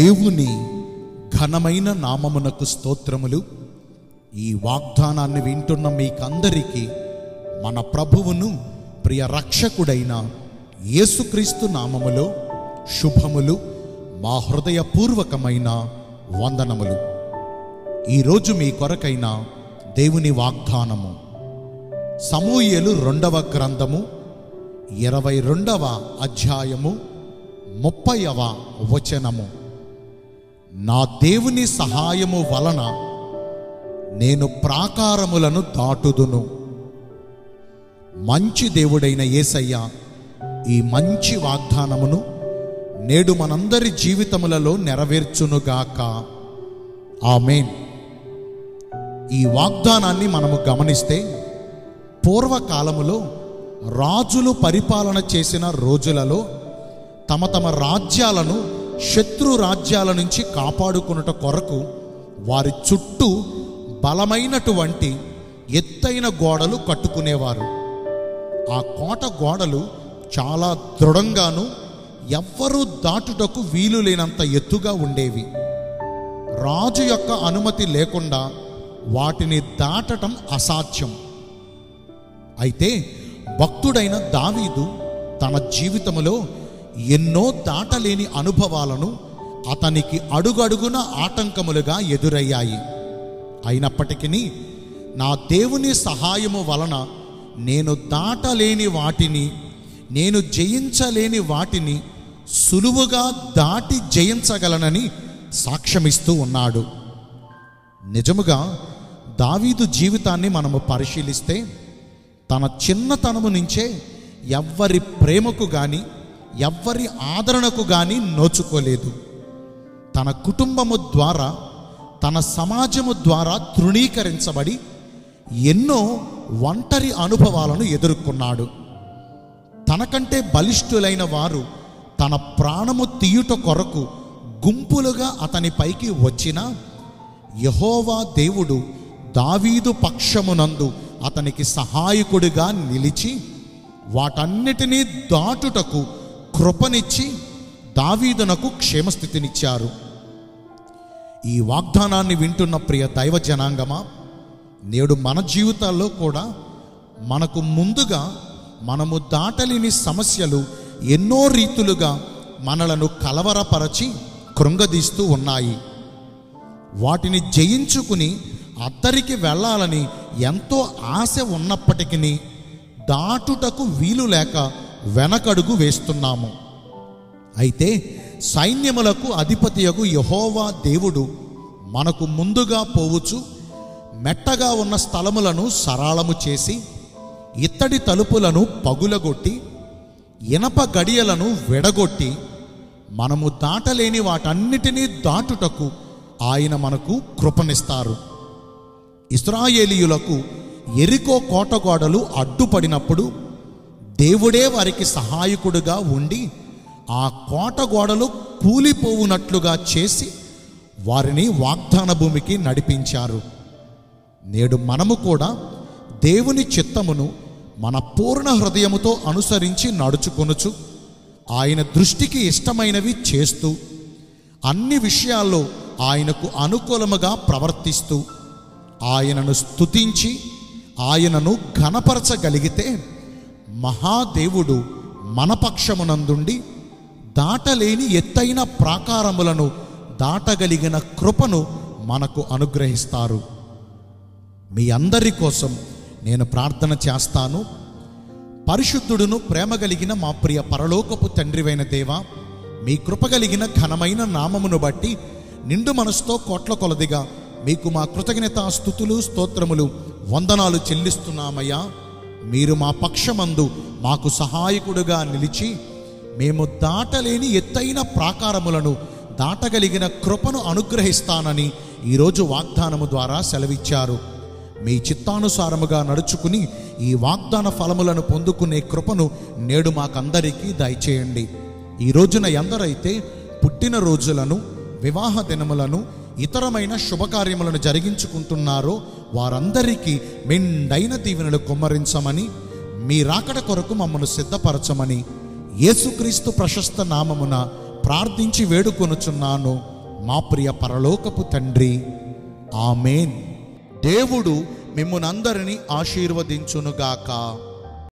దేవుని ఘనమైన నామమునకు స్తోత్రములు ఈ వాగ్దానాన్ని వింటున్న మీకందరికీ మన ప్రభువును ప్రియ రక్షకుడైన యేసుక్రీస్తు నామములో శుభములు మా హృదయపూర్వకమైన వందనములు ఈరోజు మీ కొరకైన దేవుని వాగ్దానము సమూయేలు రెండవ గ్రంథము ఇరవై రెండవ అధ్యాయము ముప్పైవ వచనము నా దేవుని సహాయము వలన నేను ప్రాకారములను దాటుదును మంచి దేవుడైన యేసయ్య ఈ మంచి వాగ్దానమును నేడు మనందరి జీవితములలో నెరవేర్చునుగాక ఆమెన్ ఈ వాగ్దానాన్ని మనము గమనిస్తే పూర్వకాలములో రాజులు పరిపాలన చేసిన రోజులలో తమ తమ రాజ్యాలను శత్రు రాజ్యాల నుంచి కాపాడుకున్నట కొరకు వారి చుట్టూ బలమైనటువంటి ఎత్తైన గోడలు కట్టుకునేవారు ఆ కోట గోడలు చాలా దృఢంగాను ఎవ్వరూ దాటుటకు వీలు లేనంత ఎత్తుగా ఉండేవి రాజు యొక్క అనుమతి లేకుండా వాటిని దాటటం అసాధ్యం అయితే భక్తుడైన దావీదు తన జీవితములో ఎన్నో దాటలేని అనుభవాలను అతనికి అడుగడుగున ఆటంకములుగా ఎదురయ్యాయి అయినప్పటికీ నా దేవుని సహాయము వలన నేను దాటలేని వాటిని నేను జయించలేని వాటిని సులువుగా దాటి జయించగలనని సాక్ష్యమిస్తూ ఉన్నాడు నిజముగా దావీదు జీవితాన్ని మనము పరిశీలిస్తే తన చిన్నతనము నుంచే ఎవ్వరి ప్రేమకు గాని ఎవ్వరి ఆదరణకు గాని నోచుకోలేదు తన కుటుంబము ద్వారా తన సమాజము ద్వారా తృణీకరించబడి ఎన్నో ఒంటరి అనుభవాలను ఎదుర్కొన్నాడు తనకంటే బలిష్ఠులైన వారు తన ప్రాణము తీయుట కొరకు గుంపులుగా అతని పైకి వచ్చినా యహోవా దేవుడు దావీదు పక్షమునందు అతనికి సహాయకుడిగా నిలిచి వాటన్నిటినీ దాటుటకు కృపనిచ్చి దావీదునకు క్షేమస్థితినిచ్చారు ఈ వాగ్దానాన్ని వింటున్న ప్రియ దైవ జనాంగమా నేడు మన జీవితాల్లో కూడా మనకు ముందుగా మనము దాటలేని సమస్యలు ఎన్నో రీతులుగా మనలను కలవరపరచి కృంగదీస్తూ ఉన్నాయి వాటిని జయించుకుని అద్దరికి వెళ్ళాలని ఎంతో ఆశ ఉన్నప్పటికీ దాటుటకు వీలు లేక వెనకడుగు వేస్తున్నాము అయితే సైన్యములకు అధిపతియగు యహోవా దేవుడు మనకు ముందుగా పోవచ్చు మెట్టగా ఉన్న స్థలములను సరాళము చేసి ఇత్తడి తలుపులను పగులగొట్టి ఇనప గడియలను విడగొట్టి మనము దాటలేని వాటన్నిటినీ దాటుటకు ఆయన మనకు కృపనిస్తారు ఇస్రాయేలీయులకు ఎరికో కోటగోడలు అడ్డుపడినప్పుడు దేవుడే వారికి సహాయకుడుగా ఉండి ఆ కోట గోడలు కూలిపోవునట్లుగా చేసి వారిని వాగ్దాన భూమికి నడిపించారు నేడు మనము కూడా దేవుని చిత్తమును మన పూర్ణ హృదయముతో అనుసరించి నడుచుకొనుచు ఆయన దృష్టికి ఇష్టమైనవి చేస్తూ అన్ని విషయాల్లో ఆయనకు అనుకూలముగా ప్రవర్తిస్తూ ఆయనను స్తుతించి ఆయనను ఘనపరచగలిగితే మహాదేవుడు మన పక్షమునందుండి దాటలేని ఎత్తైన ప్రాకారములను దాటగలిగిన కృపను మనకు అనుగ్రహిస్తారు మీ అందరి కోసం నేను ప్రార్థన చేస్తాను పరిశుద్ధుడును ప్రేమ కలిగిన మా ప్రియ పరలోకపు తండ్రివైన దేవ మీ కృప కలిగిన ఘనమైన నామమును బట్టి నిండు మనసుతో కోట్ల కొలదిగా మీకు మా కృతజ్ఞత స్థుతులు స్తోత్రములు వందనాలు చెల్లిస్తున్నామయ్యా మీరు మా పక్షమందు మాకు సహాయకుడుగా నిలిచి మేము దాటలేని ఎత్తైన ప్రాకారములను దాటగలిగిన కృపను అనుగ్రహిస్తానని ఈరోజు వాగ్దానము ద్వారా సెలవిచ్చారు మీ చిత్తానుసారముగా నడుచుకుని ఈ వాగ్దాన ఫలములను పొందుకునే కృపను నేడు మాకందరికీ దయచేయండి ఈ రోజున ఎందరైతే పుట్టిన రోజులను వివాహ దినములను ఇతరమైన శుభకార్యములను జరిగించుకుంటున్నారో వారందరికీ మెండైన దీవెనలు కుమ్మరించమని మీ రాకడ కొరకు మమ్మను సిద్ధపరచమని యేసుక్రీస్తు ప్రశస్త నామమున ప్రార్థించి వేడుకొనుచున్నాను మా ప్రియ పరలోకపు తండ్రి ఆమెన్ దేవుడు మిమ్మునందరినీ ఆశీర్వదించునుగాక